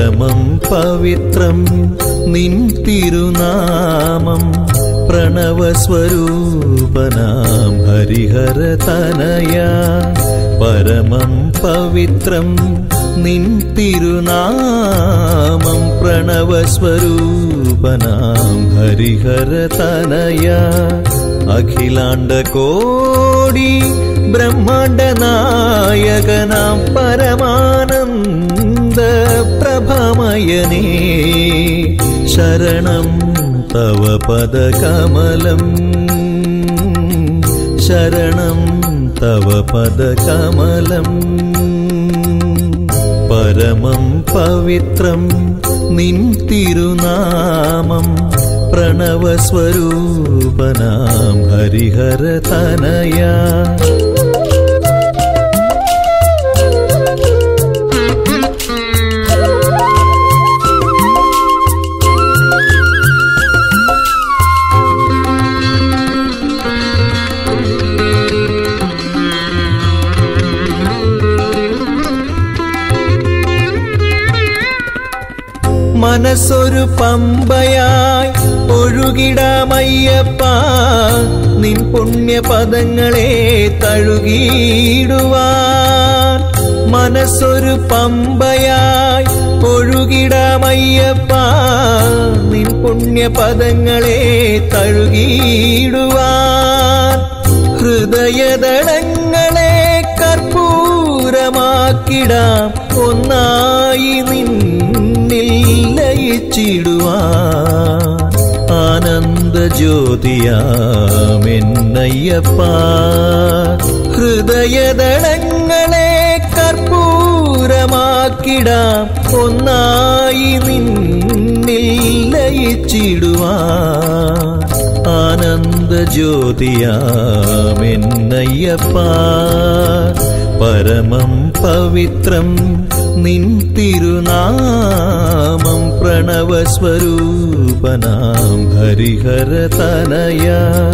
പരമം പവിത്രം നിൻ തിരുനാമം പ്രണവസ്വരൂപനാം ഹരിഹര തനയ പരമം പവിത്രം നിൻ തിരുനാമം പ്രണവസ്വരൂപനാം ഹരിഹര തനയ അഖിലാണ്ട കോടി ബ്രഹ്മാണ്ട നായകനാം പരമാനന്ദ പ്രഭമയനേ ശരണം തവ പദകമലം ശരണം തവ പദകമലം പരമം പവിത്രം നിൻ തിരുനാമം പ്രണവസ്വരൂപനാം ഹരിഹര തനയ മനസ്സൊരു പമ്പയായി ഒഴുകിടാമയ്യപ്പ നിൻ പുണ്യപദങ്ങളെ തഴുകിയിടുവാൻ മനസ്സൊരു പമ്പയായി ഒഴുകിടാമയ്യപ്പ നിൻ പുണ്യപദങ്ങളെ തഴുകിയിടുവാൻ ഹൃദയദളങ്ങളെ കർപ്പൂരമാക്കിടാം ഒന്നായി നിന്നിൽ ലയിച്ചിടുവാൻ ആനന്ദ ജ്യോതിയാമെന്നയ്യപ്പ ഹൃദയദളങ്ങളെ കർപ്പൂരമാക്കിടാം ഒന്നായി നിന്നിൽ ലയിച്ചിടുവാൻ ആനന്ദ ജ്യോതിയാമെന്നയ്യപ്പ പരമം പവിത്രം നിൻ തിരുനാമം പ്രണവസ്വരൂപനാം ഹരിഹര തനയ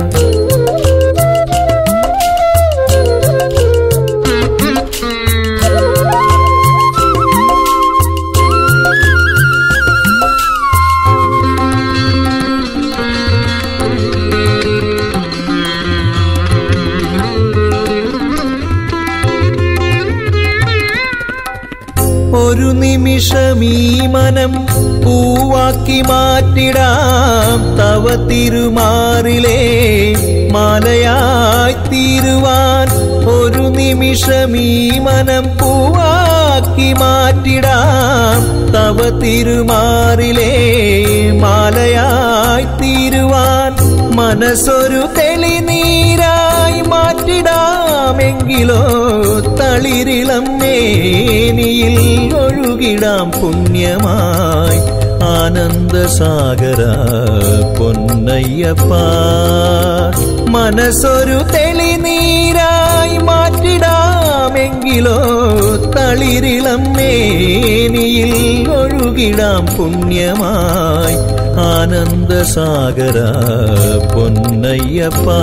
ഒരു നിമിഷമീ മനം പൂവാക്കി മാറ്റിടാം തവ തിരുമാറിലേ മാലയായി തീരുവാൻ ഒരു നിമിഷമീ മനം പൂവാക്കി മാറ്റിടാം തവ തിരുമാറിലേ മാലയായി തീരുവാൻ മനസ്സൊരു തെളിനീരായി മാറ്റിടാമെങ്കിലോ തളിരിളം മേനിയിൽ ഒഴുകിടാം പുണ്യമായി ആനന്ദസാഗര പൊന്നയ്യപ്പ മനസ്സൊരു തെളിനീരായി മാറ്റിടാമെങ്കിലോ തളിരിളം മേനിയിൽ ഒഴുകിടാം പുണ്യമായി ആനന്ദസാഗര പൊന്നയ്യപ്പ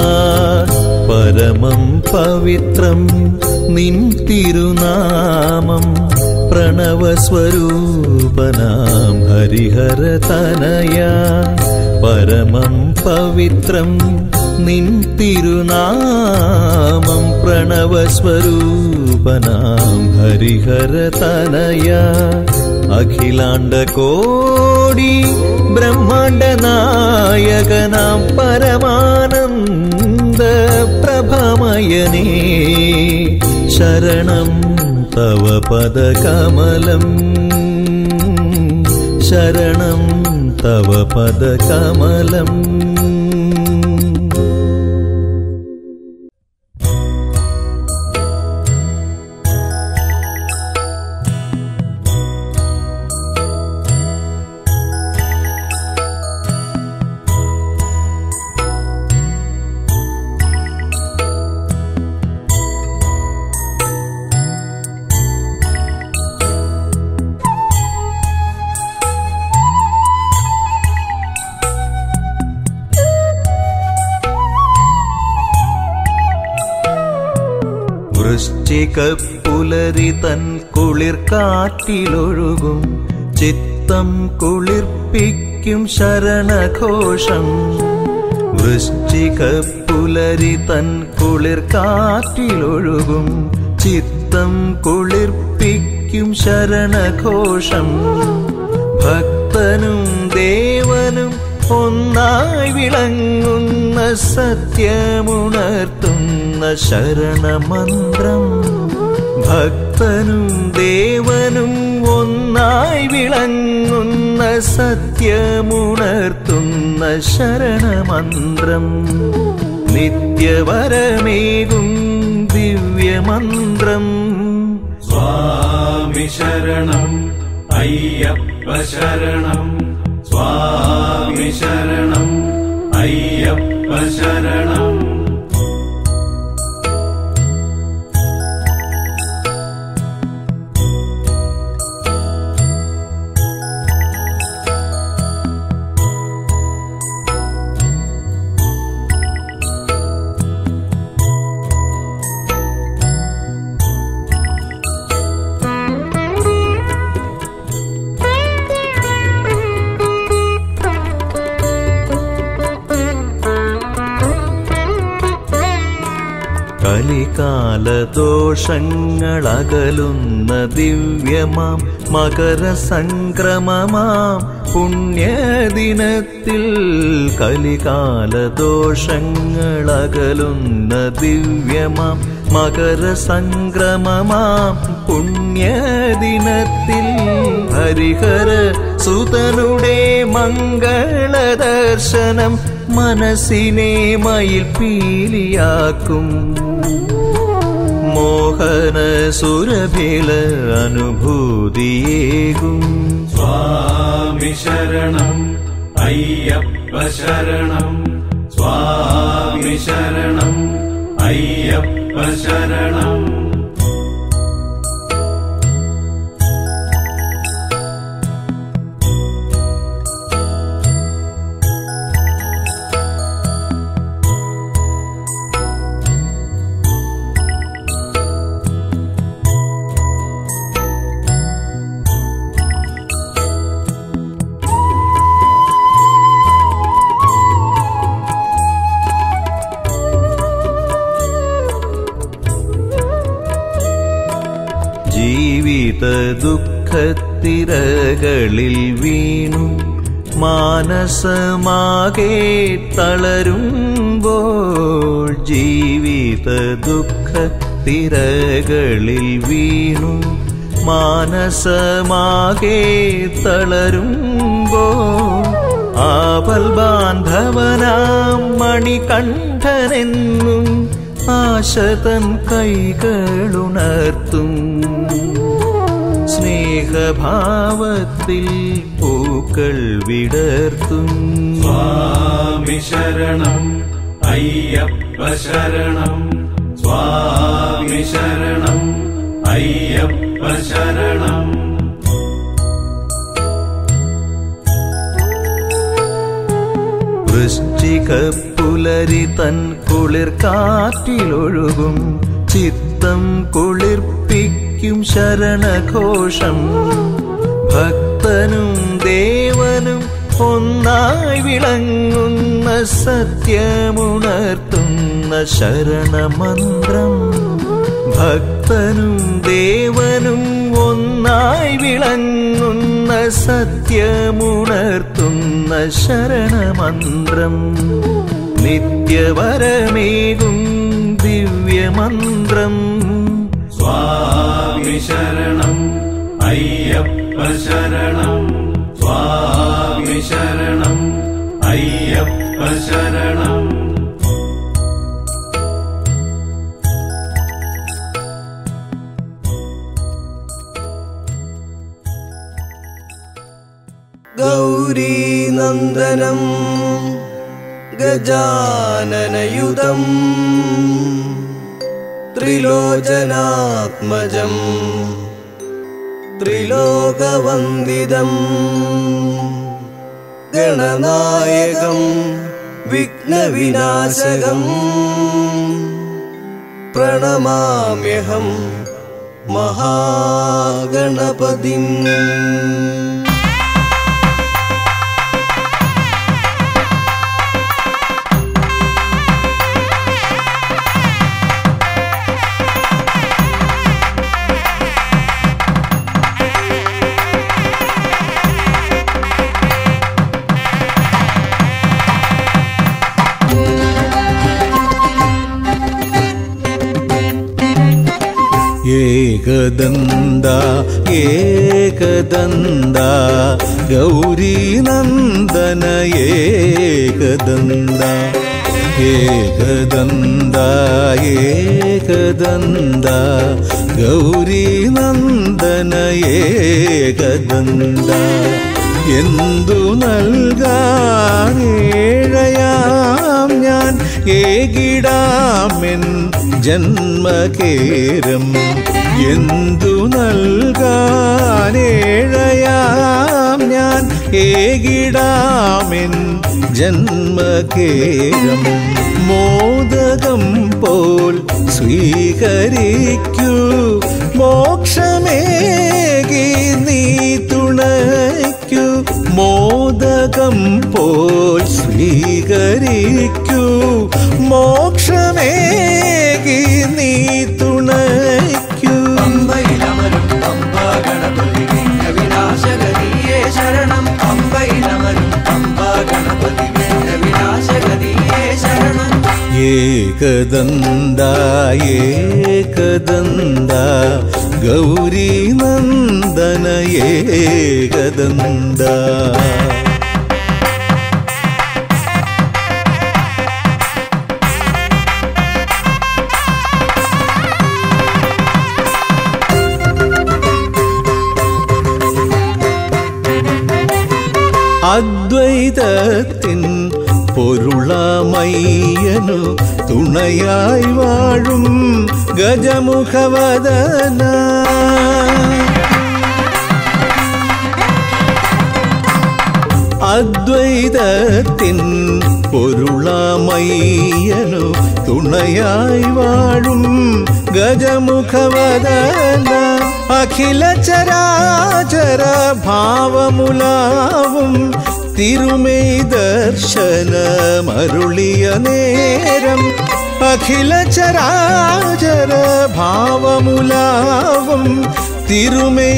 പരമം പവിത്രം നിൻ തിരുനാമം പ്രണവസ്വരൂപനാം ഹരിഹര തനയ പരമം പവിത്രം നിൻ തിരുനാമം പ്രണവസ്വരൂപനാം ഹരിഹര തനയ അഖിലാണ്ട കോടി ബ്രഹ്മാണ്ട നായകനാം പരമാനന്ദ പ്രഭമയനേ ശരണം തവ പദകമലം ശരണം തവ പദകമലം വൃശ്ചിക പുലരി തൻ കുളിർ കാറ്റിലൊഴുകും ചിത്തം കുളിർപ്പിക്കും ശരണഘോഷം വൃശ്ചിക പുലരി തൻ കുളിർ കാറ്റിലൊഴുകും ചിത്തം കുളിർപ്പിക്കും ശരണഘോഷം ഭക്തനും ദേവനും ഒന്നായി വിളങ്ങുന്ന സത്യമുണർത്തുന്ന ശരണമന്ത്രം ഭക്തനും ദേവനും ഒന്നായി വിളങ്ങുന്ന സത്യമുണർത്തുന്ന ശരണമന്ത്രം നിത്യവരമേകും ദിവ്യമന്ത്രം സ്വാമി ശരണം അയ്യപ്പ ശരണം സ്വാമി ശരണം അയ്യപ്പ ശരണം കലികാലദോഷങ്ങളകലുന്ന ദിവ്യമാം മകരസംക്രമമാം പുണ്യദിനത്തിൽ കലികാലദോഷങ്ങളകലുന്ന ദിവ്യമാം മകരസംക്രമമാം പുണ്യദിനത്തിൽ ഹരിഹര സുതനുടെ മംഗളദർശനം മനസ്സിനെ മയിൽ പീലിയാക്കും മോഹന സുരഭില അനുഭൂതിയേകും സ്വാമി ശരണം അയ്യപ്പ ശരണം സ്വാമി ശരണം അയ്യപ്പ ശരണം ജീവിത ദുഃഖത്തിരകളിൽ വീണു മാനസമാകെ തളരുമ്പോൾ ജീവിത ദുഃഖത്തിരകളിൽ വീണു മാനസമാകെ തളരുമ്പോൾ ആപൽ ബാന്ധവനാം മണികണ്ഠനെന്നും ആശതൻ കൈകളുണർത്തും സ്നേഹഭാവത്തിൽ പൂക്കൾ വിടർത്തും സ്വാമി ശരണം അയ്യപ്പ ശരണം സ്വാമി ശരണം അയ്യപ്പ ശരണം വൃശ്ചിക പുലരി തൻ കുളിർ കാറ്റിലൊഴുകും ചിത്തം കുളിർപ്പിക്കും ശരണഘോഷം ഭക്തനും ദേവനും ഒന്നായി വിളങ്ങുന്ന സത്യമുണർത്തുന്ന ശരണമന്ത്രം ഭക്തനും ദേവനും ഒന്നായി വിളങ്ങുന്ന സത്യമുണർത്തുന്ന ശരണമന്ത്രം നിത്യവരമേകും ദിവ്യമന്ത്രം സ്വാമി ശരണം അയ്യപ്പ ശരണം സ്വാമി ശരണം അയ്യപ്പ ശരണം ഗൗരീനന്ദനം ഗജാനനയുതം ത്രിലോചനാത്മജം ത്രിലോകവന്ദിതം ഗണനായകം വിഘ്നവിനാശകം പ്രണമാമ്യഹം മഹാഗണപതിം ഏകദന്ത ഏകദന്ത ഗൗരീനന്ദന ഏകദന്ത ഏകദന്ത ഏകദന്ത ഗൗരീനന്ദന ഏകദന്ത എന്തു നൽകാനേഴയാം ഞാൻ ഏകിടാമെൻ ജന്മകേരം എന്തു നൽകാനേഴയാം ഞാൻ ഏകിടാമെൻ ജന്മകേരം മോദകം പോൽ സ്വീകരിക്കൂ മോക്ഷമേകി നീ തുണയ്ക്കൂ മോദകം പോൽ സ്വീകരിക്കൂ മോക്ഷമേകി നീ തുണയ്ക്കൂ പമ്പയിലമരും പമ്പ ഗണപതി വിഘ്ന വിനാശഗതിയേ ശരണം പമ്പയിലമരും പമ്പ ഗണപതി വിഘ്ന വിനാശഗതിയേ ശരണം ഏകദന്ത ഏകദന്ത ഗൗരീനന്ദന ഏകദന്ത അദ്വൈതത്തിൻ പൊരുളമയ്യനു തുണയായി വാഴും ഗജമുഖവദന അദ്വൈതത്തിൻ പൊരുളമയ്യനു തുണയായി വാഴും ഗജമുഖവദന അഖില ചരാചര ഭാവമുലാവും തിരുമൈ ദർശനമരുളിയ നേരം അഖില ചരാചര ഭാവമുലാവും തിരുമൈ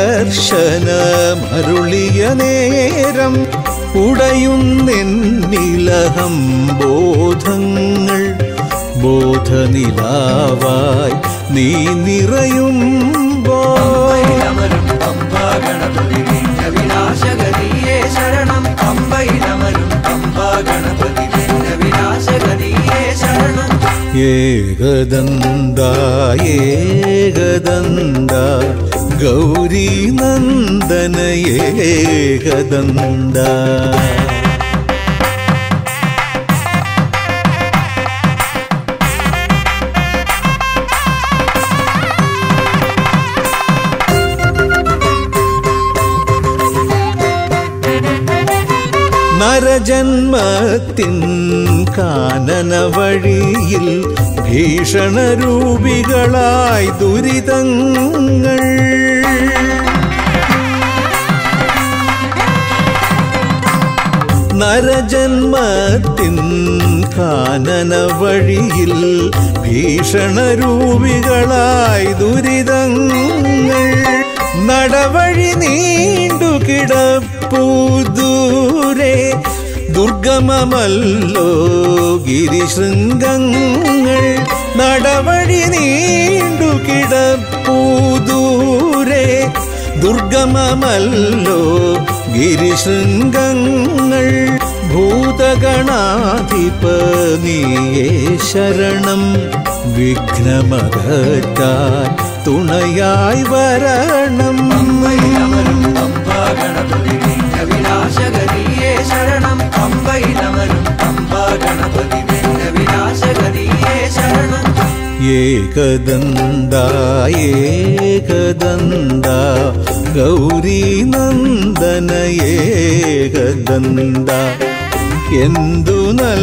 ദർശനമരുളിയ നേരം ഉടയുന്നെന്നിലഹം ബോധങ്ങൾ ബോധനിലാവായി നീ നിറയുമ്പോൾ പമ്പയിലമരും പമ്പ ഗണപതി വിഘ്ന വിനാശഗതിയേ ശരണം പമ്പയിലമരും പമ്പ ഗണപതി വിഘ്ന വിനാശഗതിയേ ശരണം ഏകദന്ത ഏകദന്ത ഗൗരീനന്ദന ഏകദന്ത നരജന്മത്തിൻ കാനന വഴിയിൽ ഭീഷണരൂപികളായി ദുരിതങ്ങൾ നരജന്മത്തിൻ കാനന വഴിയിൽ ഭീഷണരൂപികളായി ദുരിതങ്ങൾ നടവഴി നീണ്ടു കിടപ്പൂ ദൂരെ ദുർഗമമല്ലോ ഗിരിശൃംഗങ്ങൾ നടവഴി നീണ്ടു കിടപ്പൂ ദൂരെ ദുർഗമമല്ലോ ഗിരിശൃംഗങ്ങൾ ഭൂതഗണാധിപനിയേ ശരണം വിഘ്നമകറ്റാൻ തുണയായി വരണം പമ്പയിലമരും പമ്പ ഗണപതി വിഘ്ന വിനാശഗതിയേ ശരണം പമ്പയിലമരും പമ്പ ഗണപതി വിഘ്ന വിനാശഗതിയേ ശരണം ഏകദന്ത ഏകദന്ത ഗൗരീനന്ദന ഏകദന്ത എന്തു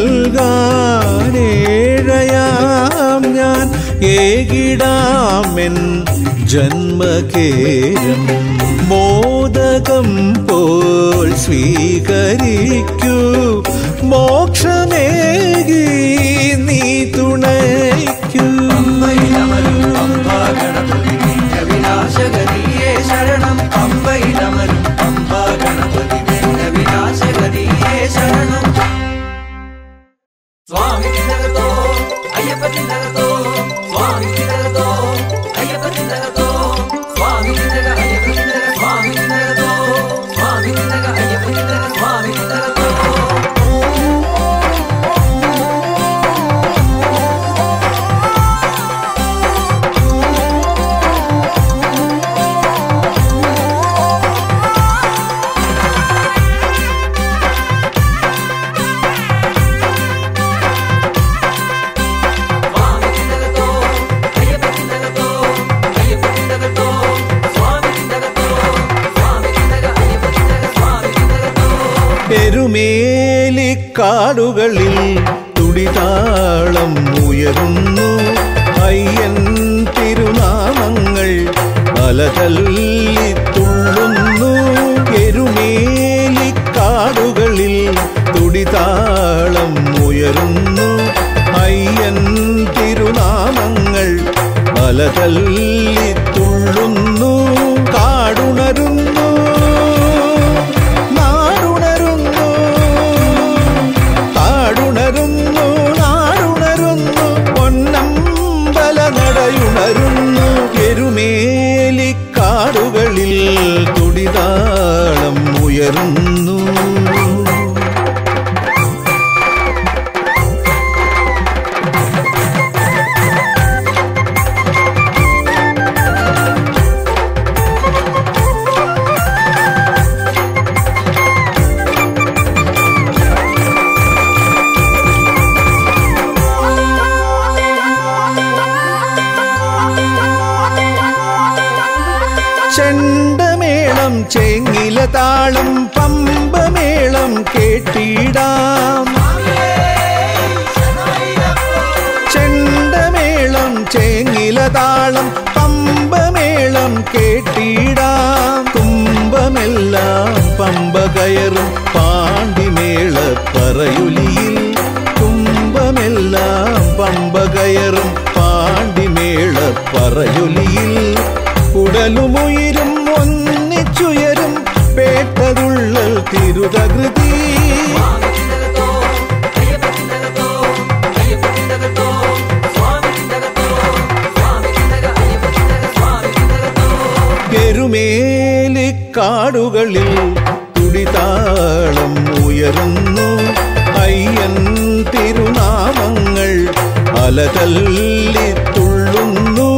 നൽകാനേഴയാം ഞാൻ ഏകിടാമെൻ ജന്മകേരം മോദകം പോൽ സ്വീകരിക്കൂ മോക്ഷമേകി നീ തുണയ്ക്കൂ പമ്പയിലമരും പമ്പ ഗണപതി വിഘ്ന വിനാശഗതിയേ ശരണം പമ്പയിലമരും പമ്പ ഗണപതി വിഘ്ന വിനാശഗതിയേ ശരണം സ്വാമി ചിന്തകത്തോ അയ്യപ്പ ചിന്തകത്തോ സ്വാമി ചിന്തകത്തോ അയ്യപ്പ ചിന്തകത്തോ ದಿಂದಗತೋ ಸ್ವಾಮಿ ದಿಂದಗ ಅಯ್ಯಪ್ಪ ದಿಂದಗ ಸ್ವಾಮಿ ದಿಂದಗತೋ ಸ್ವಾಮಿ ದಿಂದಗ ಅಯ್ಯಪ್ಪ ದಿಂದಗ ಸ್ವಾಮಿ ದಿಂದಗತೋ ಸ್ವಾಮಿ ದಿಂದಗತೋ ಅಯ್ಯಪ್ಪ ದಿಂದಗತೋ ಅಯ್ಯಪ್ಪ ದಿಂದಗತೋ ಸ್ವಾಮಿ ದಿಂದಗತೋ ಸ್ವಾಮಿ ದಿಂದಗ ಅಯ್ಯಪ್ಪ ದಿಂದಗ ಸ್ವಾಮಿ ದಿಂದಗತೋ എരുമേലിക്കാടുകളിൽ തുടിതാളം ഉയരുന്നു അയ്യൻ തിരുനാമങ്ങൾ അലതല്ലി തുള്ളുന്നു എരുമേലിക്കാടുകളിൽ തുടിതാളം ഉയരുന്നു അയ്യൻ തിരുനാമങ്ങൾ അലതല്ലി തുള്ളുന്നു കാടുണരുന്നു നാടുണരുന്നു കാടുണരുന്നു നാടുണരുന്നു പൊന്നമ്പല നടയുണരുന്നു എരുമേലിക്കാടുകളിൽ തുടിതാളം ഉയരുന്നു ചെണ്ടമേളം ചെങ്ങില താളം പമ്പമേളം കേട്ടിടാം ചെണ്ടമേളം ചേങ്ങില താളം പമ്പമേളം കേട്ടിടാം തുമ്പമെല്ലാം പമ്പ കയറും പാണ്ടിമേള പറയൊലിയിൽ തുമ്പമെല്ലാം പമ്പ കയറും പാണ്ടിമേള പറയൊലിയിൽ ഉടലുമുയിരും ഒന്നിച്ചുയരും പേട്ടതുള്ളൽ തിരുതകൃതി ಸ್ವಾಮಿ ದಿಂದಗತೋ ಅಯ್ಯಪ್ಪ ದಿಂದಗತೋ ಅಯ್ಯಪ್ಪ ದಿಂದಗತೋ ಸ್ವಾಮಿ ದಿಂದಗತೋ ಸ್ವಾಮಿ ದಿಂದಗ ಅಯ್ಯಪ್ಪ ದಿಂದಗ ಸ್ವಾಮಿ ದಿಂದಗತೋ എരുമേലിക്കാടുകളിൽ തുടിതാളം ഉയരുന്നു അയ്യൻ തിരുനാമങ്ങൾ അലതല്ലി തുള്ളുന്നു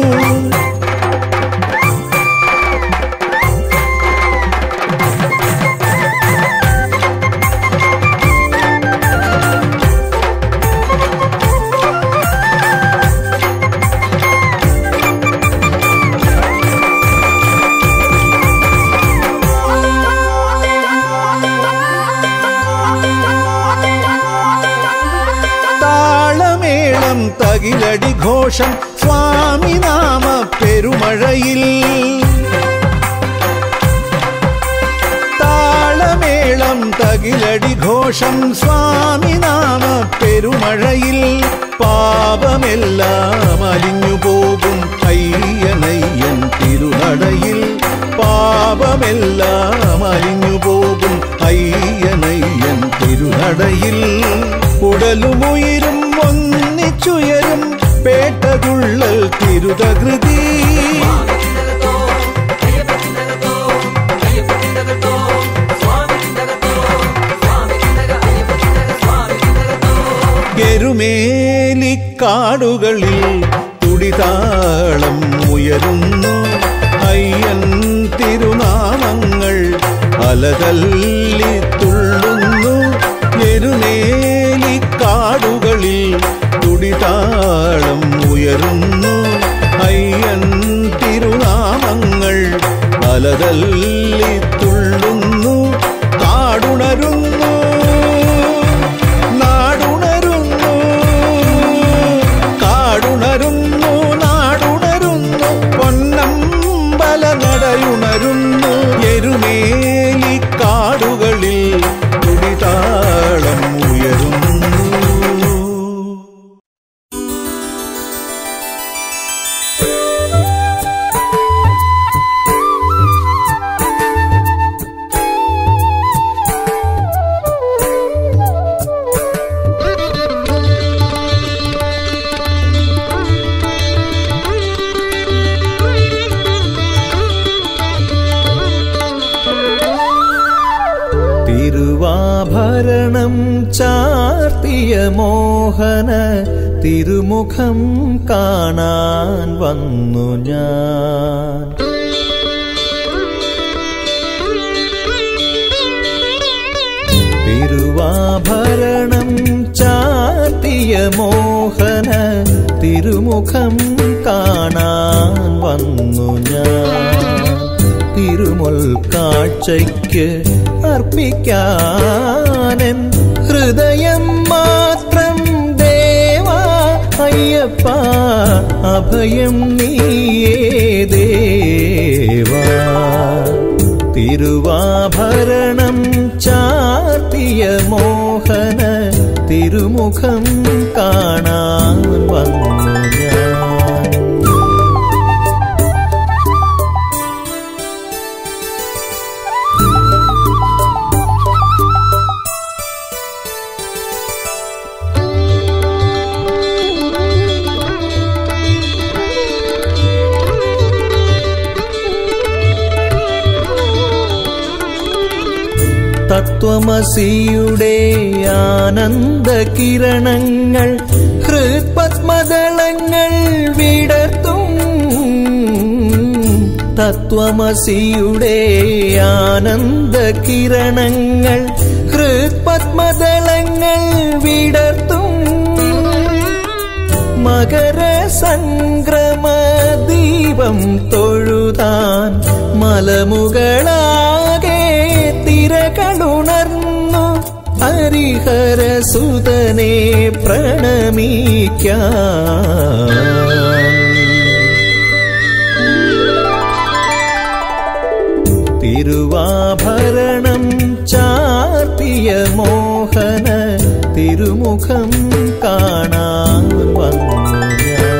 താളമേളം തകിലടി ഘോഷം സ്വാമി നാമ പെരുമഴയിൽ താളമേളം തകിലടി ഘോഷം സ്വാമി നാമ പെരുമഴയിൽ പാപമെല്ലാം അലിഞ്ഞു പോകും അയ്യനയ്യൻ തിരുനടയിൽ പാപമെല്ലാം അലിഞ്ഞു പോകും അയ്യനയ്യൻ തിരുനടയിൽ ഉടലുമുയിരും ഒന്നിച്ചുയരും പേട്ടതുള്ളൽ തിരുതകൃതി ಸ್ವಾಮಿ ದಿಂದಗತೋ ಅಯ್ಯಪ್ಪ ದಿಂದಗತೋ ಅಯ್ಯಪ್ಪ ದಿಂದಗತೋ ಸ್ವಾಮಿ ದಿಂದಗತೋ ಸ್ವಾಮಿ ದಿಂದಗ ಅಯ್ಯಪ್ಪ ದಿಂದಗ ಸ್ವಾಮಿ ದಿಂದಗತೋ എരുമേലിക്കാടുകളിൽ തുടിതാളം ഉയരുന്നു അയ്യൻ തിരുനാമങ്ങൾ അലതല്ലി തുള്ളുന്നു എരുമേലിക്കാടുകളിൽ തുടിതാളം ഉയരുന്നു അയ്യൻ തിരുനാമങ്ങൾ അലതല്ലി തുള്ളുന്നു കാടുണരുന്നു നാടുണരുന്നു കാടുണരുന്നു നാടുണരുന്നു പൊന്നമ്പല നടയുണരുന്നു എരുമേലി കാടുകളിൽ തുടിതാളം ഉയരുന്നു Thank തിരുവാഭരണം ചാർത്തിയ മോഹന തിരുമുഖം കാണാൻ വന്നു ഞാൻ തിരുവാഭരണം ചാർത്തിയ മോഹന തിരുമുഖം കാണാൻ വന്നു ഞാൻ തിരുമുൽ കാഴ്ചയ്ക്ക് അർപ്പിക്കാനൻ ഹൃദയം മാത്രം ദേവാ അയ്യപ്പ അഭയം നീയേ ദേവാ തിരുവാഭരണം ചാർത്തിയ മോഹന തിരുമുഖം കാണാൻ വന്നു ഞാൻ തത്വമസിയുടെ ആനന്ദ കിരണങ്ങൾ ഹൃത്പത്മദളങ്ങൾ വിടർത്തും തത്വമസിയുടെ ആനന്ദ കിരണങ്ങൾ ഹൃത്പത്മദളങ്ങൾ വിടർത്തും മകര സംക്രമ ദീപം തൊഴുതാൻ മലമുകളാകെ തിരകളുണർന്നു ഹരിഹര സുതനെ പ്രണമിക്കാൻ തിരുവാഭരണം ചാർത്തിയ മോഹന തിരുമുഖം കാണാൻ വന്നു ഞാൻ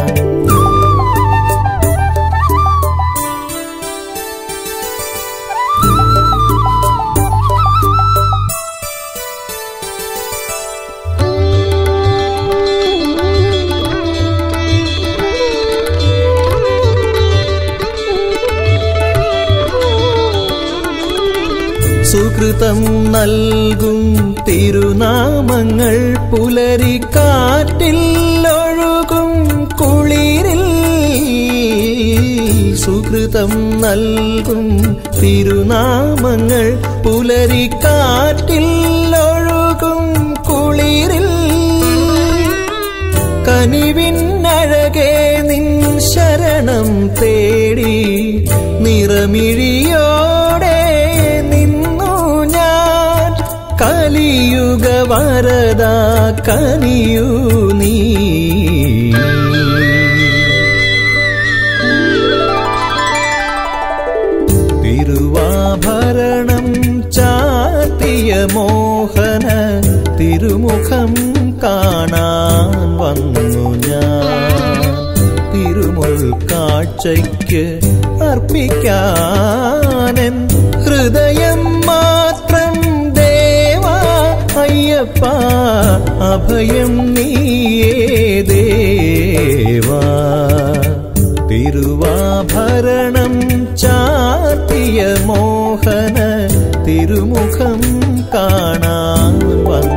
സുകൃതം നൽകും തിരുനാമങ്ങൾ പുലരിക്കാറ്റിൽ ഒഴുകും കുളിരിൽ സുകൃതം നൽകും തിരുനാമങ്ങൾ പുലരിക്കാറ്റിൽ ഒഴുകും കുളിരിൽ കനിവിനഴകെ നിൻ ശരണം തേടി നിറമിഴിയോടെ നിന്നു ഞാൻ കലിയുഗ വരദ കനിയു നീ തിരുവാഭരണം ചാർത്തിയ മോഹന തിരുമുഖം കാണാൻ വന്നു ഞാൻ തിരുമുൽ കാഴ്ചയ്ക്ക് അർപ്പിക്കാനൻ ഹൃദയം മാത്രം ദേവാ അയ്യപ്പ അഭയം നീയേ ദേവാ തിരുവാഭരണം ചാർത്തിയ മോഹന തിരുമുഖം കാണാൻ വന്നു